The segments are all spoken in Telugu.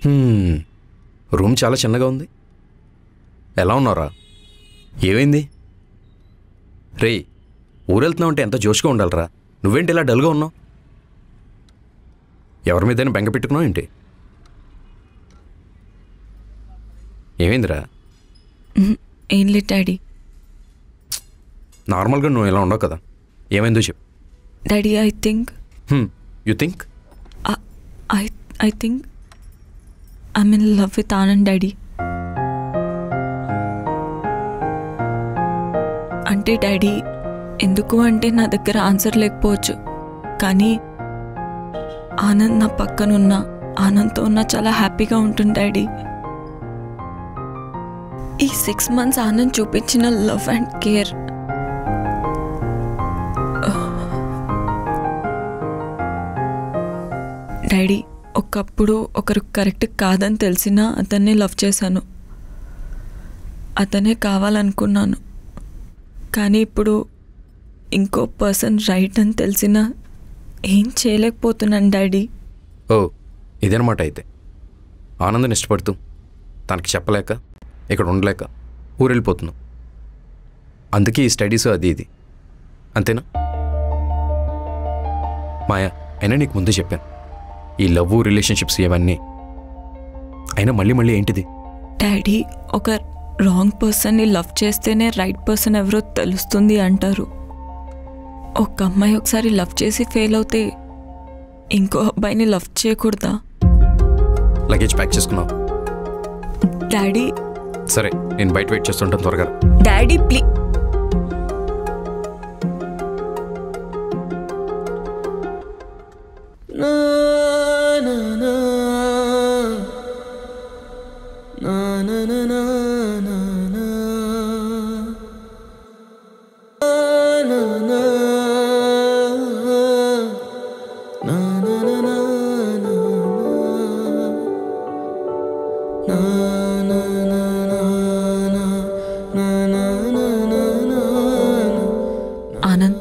హ్మ్. రూమ్ చాలా చిన్నగా ఉంది ఎలా ఉన్నారా ఏమైంది రే ఊరెళ్తున్నావు అంటే ఎంత జోష్గా ఉండాలిరా నువ్వేంటి ఇలా డల్గా ఉన్నావు ఎవరి మీదైనా బెంగ పెట్టుకున్నావు ఏంటి ఏమైందిరా ఏం లేదు డాడీ నార్మల్గా నువ్వు ఇలా ఉండవు కదా ఏమైందో చెప్పు daddy I think you think I I think I'm in love with Anand daddy అంటే డాడీ ఎందుకు అంటే నా దగ్గర ఆన్సర్ లేకపోవచ్చు కానీ ఆనంద్ నా పక్కనున్న ఆనంద్తో ఉన్న చాలా హ్యాపీగా ఉంటుంది డాడీ ఈ సిక్స్ మంత్స్ ఆనంద్ చూపించిన లవ్ అండ్ కేర్ డాడీ ఒకప్పుడు ఒకరు కరెక్ట్ కాదని తెలిసినా అతన్ని లవ్ చేశాను అతనే కావాలనుకున్నాను కానీ ఇప్పుడు ఇంకో పర్సన్ రైట్ అని తెలిసినా ఏం చేయలేకపోతున్నాను డాడీ ఓ ఇదనమాట అయితే ఆనందం ఇష్టపడుతూ తనకి చెప్పలేక ఇక్కడ ఉండలేక ఊరెళ్ళిపోతున్నావు అందుకే ఈ స్టడీస్ అది ఇది అంతేనా మాయా అయినా నీకు ముందే చెప్పాను ఈ లవ్ రిలేషన్షిప్స్ ఇవన్నీ అయినా మళ్ళీ మళ్ళీ ఏంటిది డాడీ ఒక రాంగ్ పర్సన్ని లవ్ చేస్తేనే రైట్ పర్సన్ ఎవరో తెలుస్తుంది అంటారు ఒక అమ్మాయి ఒకసారి లవ్ చేసి ఫెయిల్ అవుతే ఇంకో అబ్బాయిని లవ్ చేయకూడదా లగేజ్ ప్యాక్ చేసుకున్నావు డాడీ సరే నేను బయట వెయిట్ చేస్తుంటాను త్వరగా రా. Daddy please Anand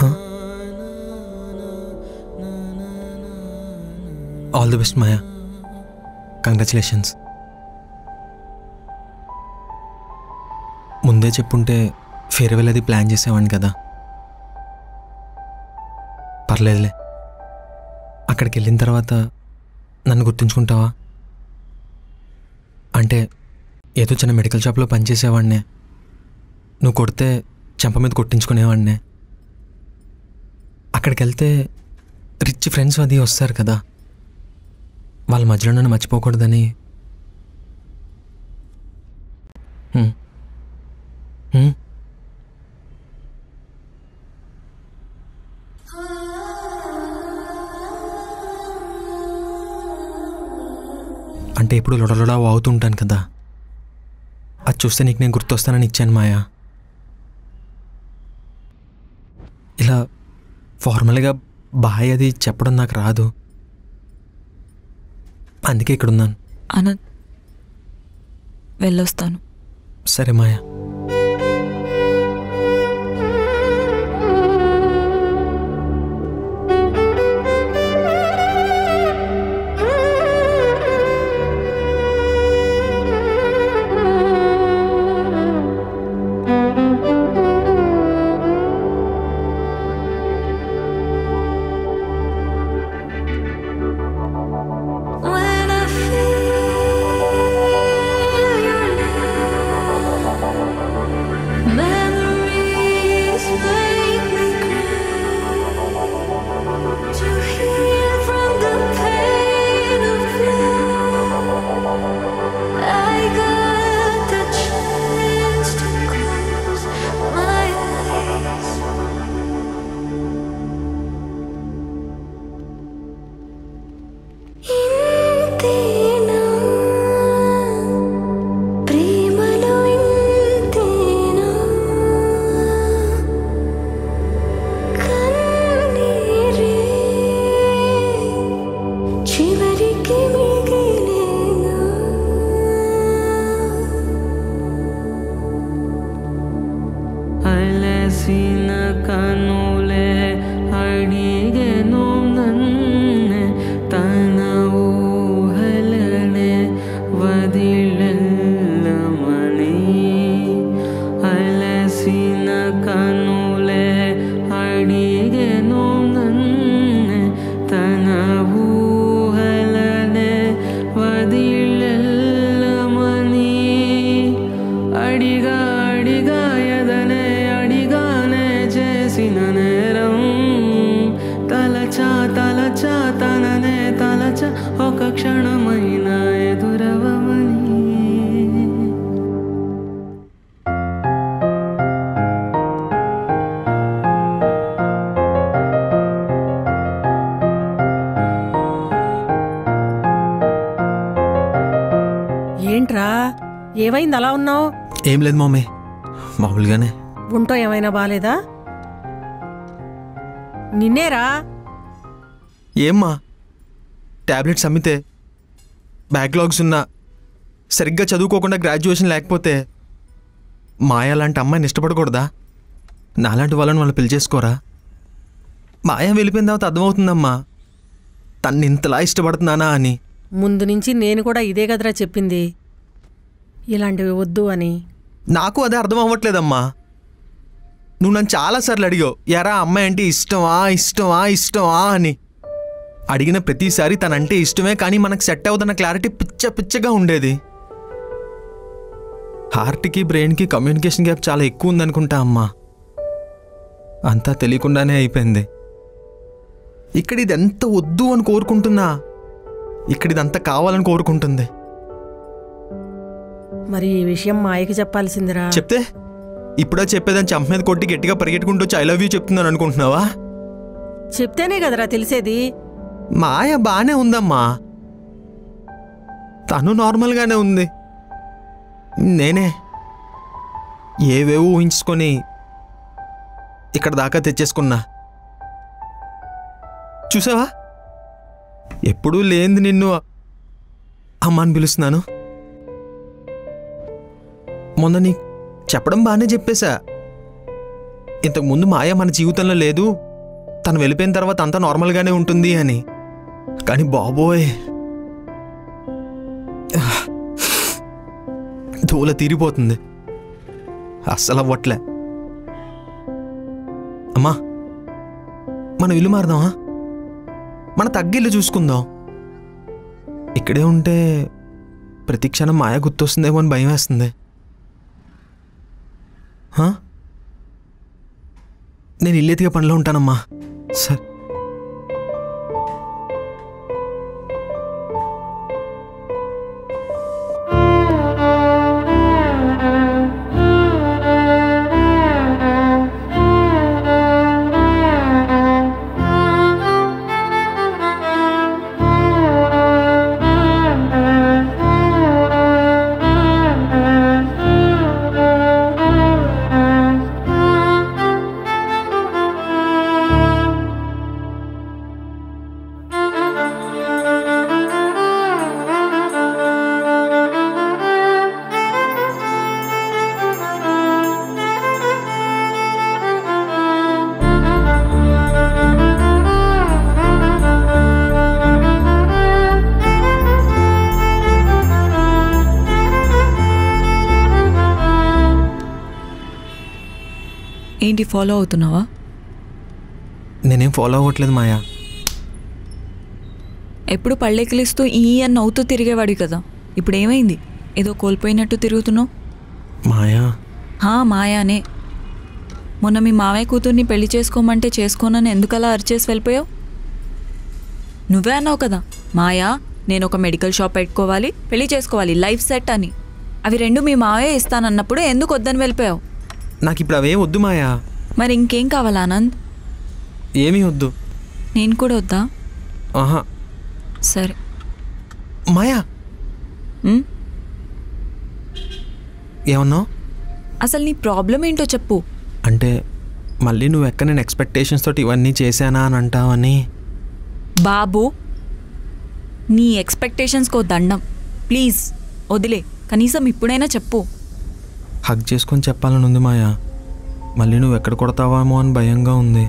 all the best Maya congratulations ముందే చెప్పుంటే ఫేర్వెల్ అది ప్లాన్ చేసేవాడిని కదా పర్లేదులే అక్కడికి వెళ్ళిన తర్వాత నన్ను గుర్తుంచుకుంటావా అంటే ఏదో చిన్న మెడికల్ షాప్లో పనిచేసేవాడినే నువ్వు కొడితే చెంప మీద కొట్టించుకునేవాడినే అక్కడికి వెళ్తే రిచ్ ఫ్రెండ్స్ అది వస్తారు కదా వాళ్ళ మధ్యలో నన్ను మర్చిపోకూడదని హ్మ్. హ్మ్. అంటే ఇప్పుడు లొడలొడ అవుతుంటాను కదా అది చూస్తే నీకు నేను గుర్తొస్తానని ఇచ్చాను మాయా ఇలా ఫార్మల్గా బాయ్ అది చెప్పడం నాకు రాదు అందుకే ఇక్కడ ఉన్నాను ఆనంద్ వెళ్ళొస్తాను సరే మాయా When I feel your love, memories make me cry. To heal from the pain of love, I got the chance to close my eyes. ఇంతేనా ప్రేమలో ఇంతేనా కన్నీరే చివరికి మిగిలేనా అలసిన కనులే అడిగెను నన్నే తన ఊహలనే క్షణమైన ఎదురవని ఏంట్రా ఏమైంది అలా ఉన్నావు ఏం లేదు మమ్మీ మామూలుగానే గుంటో ఏమైనా బాలేదా నిన్నేరా ఏమ్మా టాబ్లెట్స్ అమ్మితే బ్యాక్లాగ్స్ ఉన్నా సరిగ్గా చదువుకోకుండా గ్రాడ్యుయేషన్ లేకపోతే మాయ లాంటి అమ్మాయిని ఇష్టపడకూడదా నాలాంటి వాళ్ళని వాళ్ళు పెళ్లి చేసుకోరా మాయ వెళ్ళిపోయిన తర్వాత అర్థమవుతుందమ్మా తన్ని ఇంతలా ఇష్టపడుతున్నానా అని ముందు నుంచి నేను కూడా ఇదే కదరా చెప్పింది ఇలాంటివి వద్దు అని నాకు అదే అర్థం అవ్వట్లేదమ్మా నువ్వు నన్ను చాలాసార్లు అడిగావు ఎరా అమ్మాయి అంటే ఇష్టమా ఇష్టమా ఇష్టమా అని అడిగిన ప్రతిసారి తనంటే ఇష్టమే కానీ మనకు సెట్ అవుతున్న క్లారిటీ పిచ్చ పిచ్చగా ఉండేది హార్ట్కి బ్రెయిన్కి కమ్యూనికేషన్ గ్యాప్ చాలా ఎక్కువ ఉందనుకుంటా అమ్మా అంతా తెలియకుండానే అయిపోయింది ఇక్కడ ఇది ఎంత వద్దు అని కోరుకుంటున్నా ఇక్కడ ఇదంతా కావాలని కోరుకుంటుంది మరి ఈ విషయం మా ఆయకి చెప్పాల్సిందిరా చెప్తే ఇప్పుడే చెప్పేదని చంప మీద కొట్టి గట్టిగా పరిగెట్టుకుంటూ వచ్చి ఐ లవ్ యూ చెప్తున్నాను అనుకుంటున్నావా చెప్తేనే కదరా తెలిసేది మాయ బానే ఉందమ్మా తను నార్మల్గానే ఉంది నేనే ఏవేవో ఊహించుకొని ఇక్కడ దాకా తెచ్చేసుకున్నా చూసావా ఎప్పుడూ లేనిది నిన్ను అమ్మ అని పిలుస్తున్నాను మొన్న నీ చెప్పడం బాగానే చెప్పేశా ఇంతకుముందు మాయ మన జీవితంలో లేదు తను వెళ్ళిపోయిన తర్వాత అంతా నార్మల్గానే ఉంటుంది అని కానీ బాబోయ్ ధూల తీరిపోతుంది అస్సలు అవ్వట్లే అమ్మా మనం ఇల్లు మారదామా మన తగ్గిల్లు చూసుకుందాం ఇక్కడే ఉంటే ప్రతి క్షణం మాయ గుర్తొస్తుందేమో అని భయం వేస్తుంది హా? నేను ఇల్లేతిగా పనిలో ఉంటానమ్మా సరే ఏంటి ఫాలో అవుతున్నావా నేనేం ఫాలో అవ్వట్లేదు మాయా ఎప్పుడు పళ్ళెకిలిస్తూ ఈ అని నవ్వుతూ తిరిగేవాడి కదా ఇప్పుడు ఏమైంది ఏదో కోల్పోయినట్టు తిరుగుతున్నావు మాయా హా మాయానే మొన్న మీ మావయ్య కూతుర్ని పెళ్లి చేసుకోమంటే చేసుకోనని ఎందుకలా అరిచేసి వెళ్ళిపోయావు నువ్వే అన్నావు కదా మాయా నేను ఒక మెడికల్ షాప్ పెట్టుకోవాలి పెళ్లి చేసుకోవాలి లైఫ్ సెట్ అని అవి రెండు మీ మావయ్య ఇస్తానన్నప్పుడు ఎందుకు వద్దని వెళ్ళిపోయావు నాకు ఇప్పుడు అవే వద్దు మాయా మరి ఇంకేం కావాలా ఆనంద్ ఏమీ వద్దు నేను కూడా వద్దా ఆహా సరే మాయా ఉమ్, ఏమన్నావు అసలు నీ ప్రాబ్లం ఏంటో చెప్పు అంటే మళ్ళీ నువ్వు ఎక్కడ నేను ఎక్స్పెక్టేషన్స్ తోటి ఇవన్నీ చేశానా అని అంటావని బాబు నీ ఎక్స్పెక్టేషన్స్కో దండం ప్లీజ్ వదిలే కనీసం ఇప్పుడైనా చెప్పు హగ్ చేసుకొని చెప్పాలని ఉంది మాయా మళ్ళీ నువ్వు ఎక్కడ కొడతావామో అని భయంగా ఉంది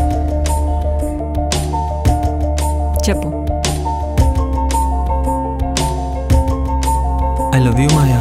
చెప్పు ఐ లవ్ యూ మాయా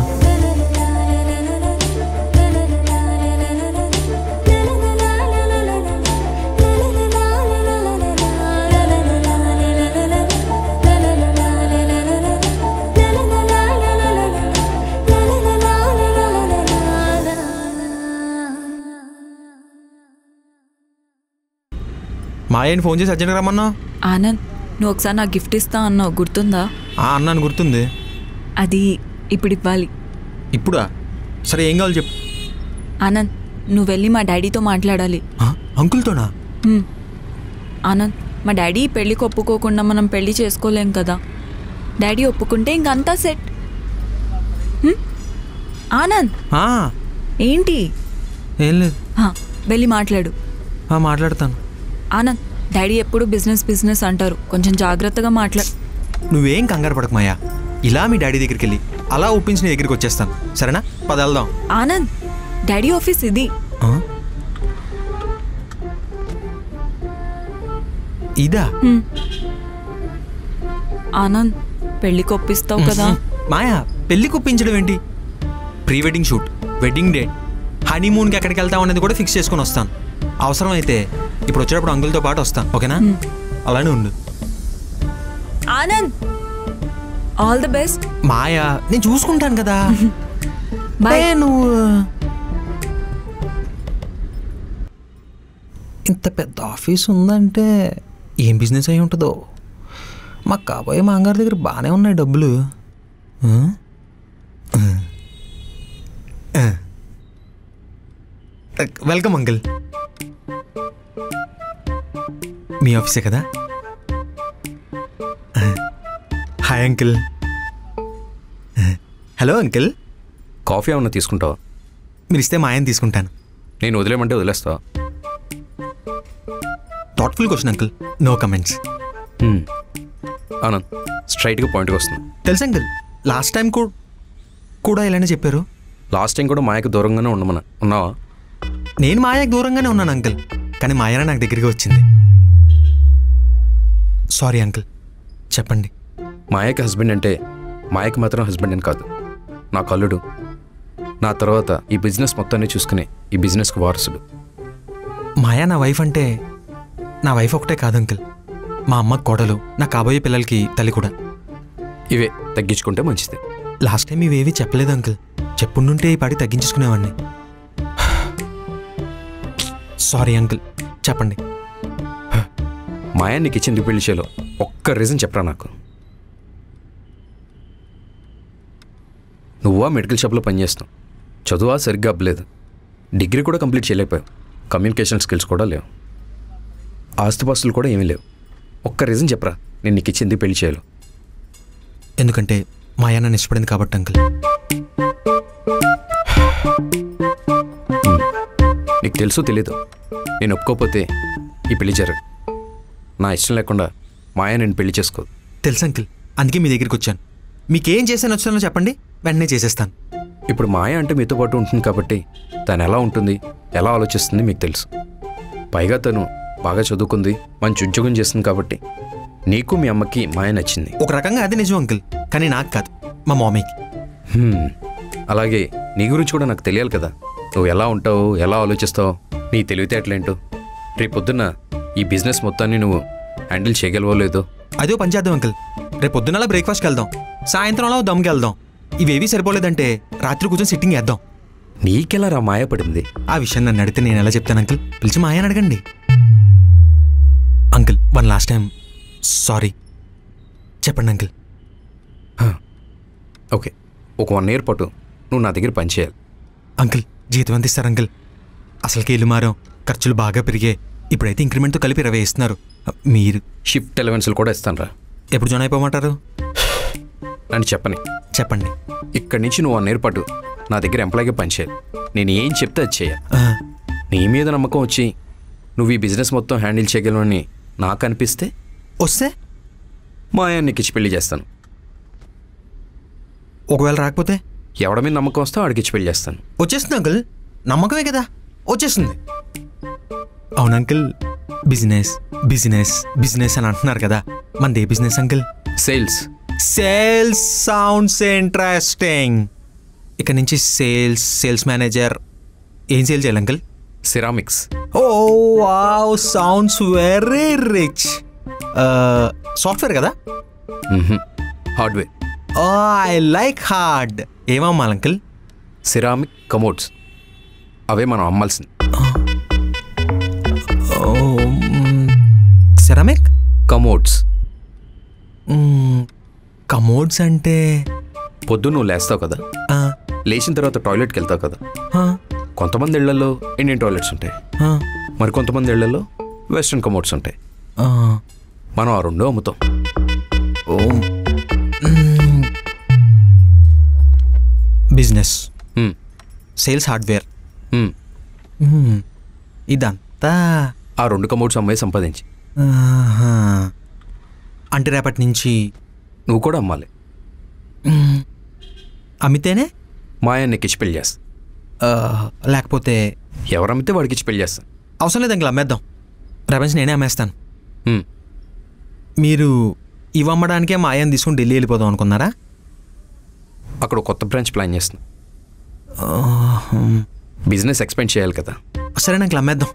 మాయని ఫోన్ చేసి అర్జెంట్గా రమ్మన్నా ఆనంద్ నువ్వు ఒకసారి నాకు గిఫ్ట్ ఇస్తా అన్నావు గుర్తుందా ఆ అన్నాను గుర్తుంది అది ఇప్పుడు ఇవ్వాలి ఇప్పుడా సరే ఏం కావాలి చెప్పు ఆనంద్ నువ్వు వెళ్ళి మా డాడీతో మాట్లాడాలి ఆ, అంకుల్తోనా హ్మ్. ఆనంద్ మా డాడీ ఈ పెళ్ళికి ఒప్పుకోకుండా మనం పెళ్లి చేసుకోలేం కదా డాడీ ఒప్పుకుంటే ఇంకంతా సెట్ హ్మ్? ఆనంద్ ఆ, ఏంటి ఏం లేదు హా, వెళ్ళి మాట్లాడు ఆ, మాట్లాడతాను ఆనంద్ డాడీ ఎప్పుడు బిజినెస్ బిజినెస్ అంటారు కొంచెం జాగ్రత్తగా మాట్లా నువ్వేం కంగారు పడకు మాయా ఇలా మీ డాడీ దగ్గరికి వెళ్ళి అలా ఒప్పించి నీ దగ్గరికి వచ్చేస్తాను సరేనా పద వెళ్దాం ఆనంద్ డాడీ ఆఫీస్ ఇది ఆ? ఇదా హ్మ్. ఆనంద్ పెళ్ళికి ఒప్పిస్తావు కదా మాయా పెళ్లి కుప్పించడం ఏంటి pre wedding shoot wedding date హనీమూన్కి ఎక్కడికి వెళ్తాం అనేది కూడా ఫిక్స్ చేసుకొని వస్తాను అవసరం అయితే ఇప్పుడు వచ్చేటప్పుడు అంకుల్తో పాటు వస్తాను ఓకేనా అలానే ఉండు Anand all the best Maya నేను చూసుకుంటాను కదా బాయ్ ఏ నువ్వు ఇంత పెద్ద ఆఫీస్ ఉందంటే ఏం బిజినెస్ అయి ఉంటుందో మా కాబోయే మాంగారి దగ్గర బాగానే ఉన్నాయి డబ్బులు ఆ? ఆ. ఆ. వెల్కమ్ అంకిల్ మీ ఆఫీసే కదా ఆ. హాయ్ అంకిల్ ఆ. హలో అంకిల్ కాఫీ ఏమన్నా తీసుకుంటావా మీరు ఇస్తే మా ఆయన తీసుకుంటాను నేను వదిలేమంటే వదిలేస్తావా thoughtful question uncle no comments hmm. Anand స్ట్రైట్గా పాయింట్కి వస్తుంది తెలుసు అంకుల్ లాస్ట్ టైం కూడా ఇలానే చెప్పారు లాస్ట్ టైం కూడా మాయకు దూరంగానే ఉండమన్నా ఉన్నావా నేను మాయకు దూరంగానే ఉన్నాను అంకుల్ కానీ మాయన నాకు దగ్గరికి వచ్చింది సారీ అంకుల్ చెప్పండి మాయకి హస్బెండ్ అంటే మాయకి మాత్రం హస్బెండ్ అని కాదు నా కల్లుడు నా తర్వాత ఈ బిజినెస్ మొత్తాన్ని చూసుకునే ఈ బిజినెస్కి వారసుడు మాయా నా వైఫ్ అంటే నా వైఫ్ ఒకటే కాదు అంకుల్ మా అమ్మ కోడలు నా కాబోయే పిల్లలకి తల్లి కూడా ఇవే తగ్గించుకుంటే మంచిది లాస్ట్ టైం ఇవేవి చెప్పలేదు అంకుల్ చెప్పుండుంటే ఈ పాటి తగ్గించేసుకునేవాడిని సారీ అంకుల్ చెప్పండి మాయా నీకు ఇచ్చింది పెళ్లి చేయలో ఒక్క రీజన్ చెప్పరా నాకు నువ్వా మెడికల్ షాప్లో పనిచేస్తావు చదువా సరిగ్గా అవ్వలేదు డిగ్రీ కూడా కంప్లీట్ చేయలేకపోయావు కమ్యూనికేషన్ స్కిల్స్ కూడా లేవు ఆస్తిపాస్తులు కూడా ఏమీ లేవు ఒక్క రీజన్ చెప్పరా నేను నీకు ఇచ్చింది పెళ్లి చేయాలి ఎందుకంటే మాయా నన్ను ఇష్టపడింది కాబట్టి అంకుల్ నీకు తెలుసు తెలీదు నేను ఒప్పుకోకపోతే ఈ పెళ్లి జరగదు నా ఇష్టం లేకుండా మాయ నేను పెళ్లి చేసుకోదు తెలుసు అంకిల్ అందుకే మీ దగ్గరికి వచ్చాను మీకేం చేసాను వచ్చానో చెప్పండి వెంటనే చేసేస్తాను ఇప్పుడు మాయ అంటే మీతో పాటు ఉంటుంది కాబట్టి తను ఎలా ఉంటుంది ఎలా ఆలోచిస్తుంది మీకు తెలుసు పైగా తను బాగా చదువుకుంది మంచి ఉద్యోగం చేస్తుంది కాబట్టి నీకు మీ అమ్మకి మాయ నచ్చింది ఒక రకంగా అది నిజం అంకుల్ కానీ నాకు కాదు మా మామీకి హ్మ్. అలాగే నీ గురించి కూడా నాకు తెలియాలి కదా నువ్వు ఎలా ఉంటావు ఎలా ఆలోచిస్తావు నీ తెలివితేటలేంటో రేపు పొద్దున్న ఈ బిజినెస్ మొత్తాన్ని నువ్వు హ్యాండిల్ చేయగలవో లేదో అదే పని చేద్దాం అంకుల్ రేపు పొద్దున్నలా బ్రేక్ఫాస్ట్కి వెళ్దాం సాయంత్రంలో దమ్కి వెళ్దాం ఇవేవి సరిపోలేదంటే రాత్రి కూర్చొని సిట్టింగ్ వేద్దాం నీకెలా రా మాయ పడింది ఆ విషయం నన్ను అడిగితే నేను ఎలా చెప్తాను అంకుల్ పిలిచి మా ఆయన అడగండి uncle one last time sorry చెప్పండి అంకుల్ ఓకే ఒక వన్ ఇయర్ పాటు నువ్వు నా దగ్గర పనిచేయాలి అంకుల్ జీతం ఎంత ఇస్తారు అంకుల్ అసలుకి ఇల్లు మారాం ఖర్చులు బాగా పెరిగాయి ఇప్పుడైతే ఇంక్రిమెంట్తో కలిపి ఇరవై ఇస్తున్నారు మీరు షిఫ్ట్ ఎలవెన్స్లు కూడా ఇస్తాను రా ఎప్పుడు జాయిన్ అయిపోమంటారు నన్ను చెప్పని చెప్పండి ఇక్కడి నుంచి నువ్వు వన్ ఇయర్ పాటు నా దగ్గర ఎంప్లాయ్గా పనిచేయాలి నేను ఏం చెప్తే అది చేయాలి ఆ, నీ మీద నమ్మకం వచ్చి నువ్వు ఈ బిజినెస్ మొత్తం హ్యాండిల్ చేయగలవని నాకు అనిపిస్తే వస్తే మా ఆయన నీకు ఇచ్చి పెళ్లి చేస్తాను ఒకవేళ రాకపోతే ఎవడ మీద నమ్మకం వస్తే వాడికి ఇచ్చి పెళ్లి చేస్తాను వచ్చేస్తుంది అంకుల్ నమ్మకమే కదా వచ్చేస్తుంది అవును అంకుల్ బిజినెస్ బిజినెస్ బిజినెస్ అని అంటున్నారు కదా మనది ఏ business uncle sales sales sounds interesting ఇక నుంచి సేల్స్ సేల్స్ మేనేజర్ ఏం సేల్ చేయాలి uncle ceramics oh wow sounds very rich software కదా హార్డ్వేర్ ఐ లైక్ హార్డ్ ఏమమ్మాలి అంకుల్ సిరామిక్ కమోడ్స్ అవే మనం అమ్మాల్సింది సెరామిక్ కమోడ్స్ కమోడ్స్ అంటే పొద్దు నువ్వు లేస్తావు కదా ఆ, లేచిన తర్వాత టాయిలెట్కి వెళ్తావు కదా ఆ, కొంతమంది ఇళ్లలో ఇండియన్ టాయిలెట్స్ ఉంటాయి ఆ, మరి కొంతమంది ఇళ్లలో వెస్ట్రన్ కమోడ్స్ ఉంటాయి ఆ. మనం ఆ రెండో అమ్ముతాం ఓ మ్మ్. Business hmm, sales hardware hmm. Hmm. ఇదంతా ఆ రెండు కమోడ్స్ అమ్మాయి సంపాదించి ఆహా. అంటే రేపటి నుంచి నువ్వు కూడా అమ్మాలి మ్మ్. అమ్మితేనే మా ఆయన నీకు ఇచ్చి పెళ్లి చేస్తా ఆ, లేకపోతే ఎవరు అమ్మితే వాడికి ఇచ్చి పెళ్లి చేస్తా అవసరం లేదు ఇంకా అమ్మేద్దాం రేపటి నుంచి నేనే అమ్మేస్తాను హ్మ్. మీరు ఇవి అమ్మడానికే మా ఆయన తీసుకుని ఢిల్లీ వెళ్ళిపోదాం అనుకున్నారా అక్కడ ఒక కొత్త బ్రాంచ్ ప్లాన్ చేస్తున్నా ఆహా. బిజినెస్ ఎక్స్పెండ్ చేయాలి కదా సరే నాకు అమ్మేద్దాం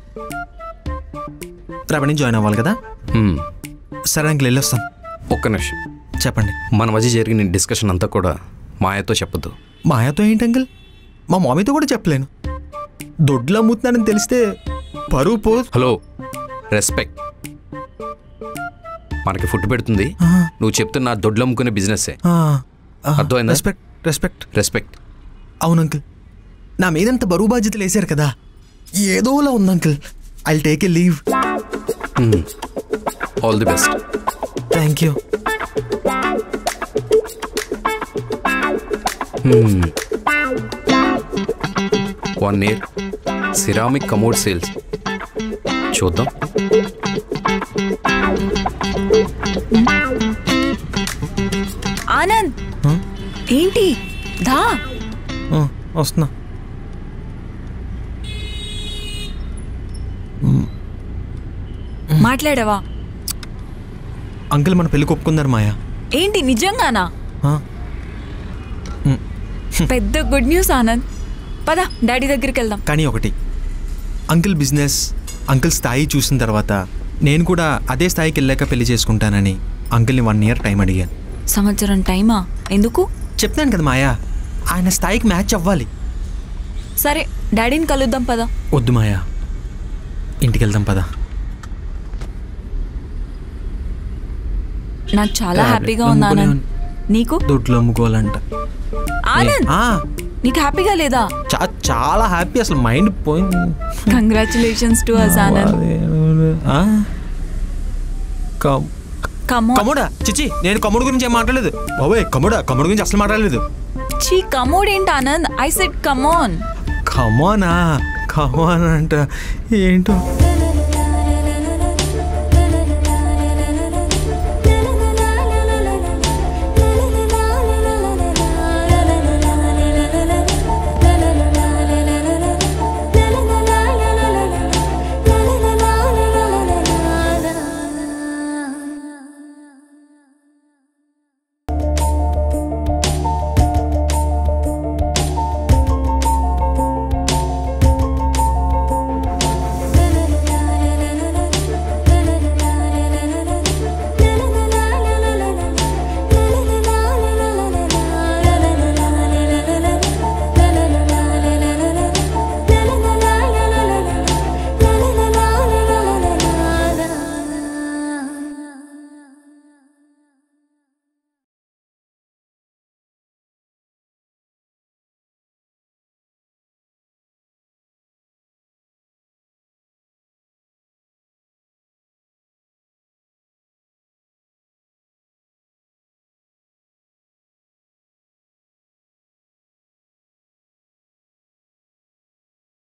రేపటి నుంచి జాయిన్ అవ్వాలి కదా హ్మ్. సరే నాకు వెళ్ళొస్తాను ఒక్క నిమిషం చెప్పండి మన మధ్య జరిగిన డిస్కషన్ అంతా కూడా మాయతో చెప్పొద్దు మా ఆయతో ఏంటి అంకిల్ మా మామీతో కూడా చెప్పలేను దొడ్లు అమ్ముతున్నానని తెలిస్తే పరువు పో హలో రెస్పెక్ట్ మనకి ఫుడ్ పెడుతుంది ఆ, నువ్వు చెప్తున్న ఆ దొడ్లు అమ్ముకునే బిజినెస్సే ఆ, ఆ, అర్థమైందా? రెస్పెక్ట్ రెస్పెక్ట్ రెస్పెక్ట్ అవును అంకిల్ నా మీదంత బరువు బాధ్యతలు వేశారు కదా ఏదోలా ఉంది uncle I take a leave all the best thank you one year ceramic commode sales చూద్దాం ఆనంద్ ఏంటి దా వస్తున్నా మాట్లాడావా అంకిల్ మన పెళ్ళికి ఒప్పుకున్నారు మాయా ఏంటి నిజంగానా ఆ, పెద్ద గుడ్ న్యూస్ ఆనంద్ పద డాడీ దగ్గరికి వెళ్దాం కానీ ఒకటి అంకిల్ బిజినెస్ అంకిల్ స్థాయి చూసిన తర్వాత నేను కూడా అదే స్థాయికి వెళ్ళాక పెళ్లి చేసుకుంటానని అంకిల్ని వన్ ఇయర్ టైం అడిగాను సంవత్సరం టైమా ఎందుకు చెప్తాను కదా మాయా ఆయన స్థాయికి మ్యాచ్ అవ్వాలి సరే డాడీని కలుద్దాం పద వద్దు మాయా ఇంటికి వెళ్దాం పదా నాకు చాలా టాబ్లెట్ హ్యాపీగా ఉంది ఆనంద్ నమ్ముకునే నీకు దొడ్లు అమ్ముకోవాలంట ఆనంద్ ఆ, నీకు హ్యాపీగా లేదా చా చాలా హ్యాపీ అసలు మైండ్ పోయింది కంగ్రాచులేషన్స్ టు అస్ ఆనంద్ ఆ? కమ్- కమో కమ్ముడా చిచి నేను కమ్ముడు గురించి ఏం మాట్లాడలేదు బాబాయ్ కమ్ముడా కమ్ముడు గురించి అసలు మాట్లాడలేదు చీ కమోడ్ ఏంటి ఆనంద్ ఐ సెడ్ కమోన్ కమోనా కమోన్ అంట ఏంటో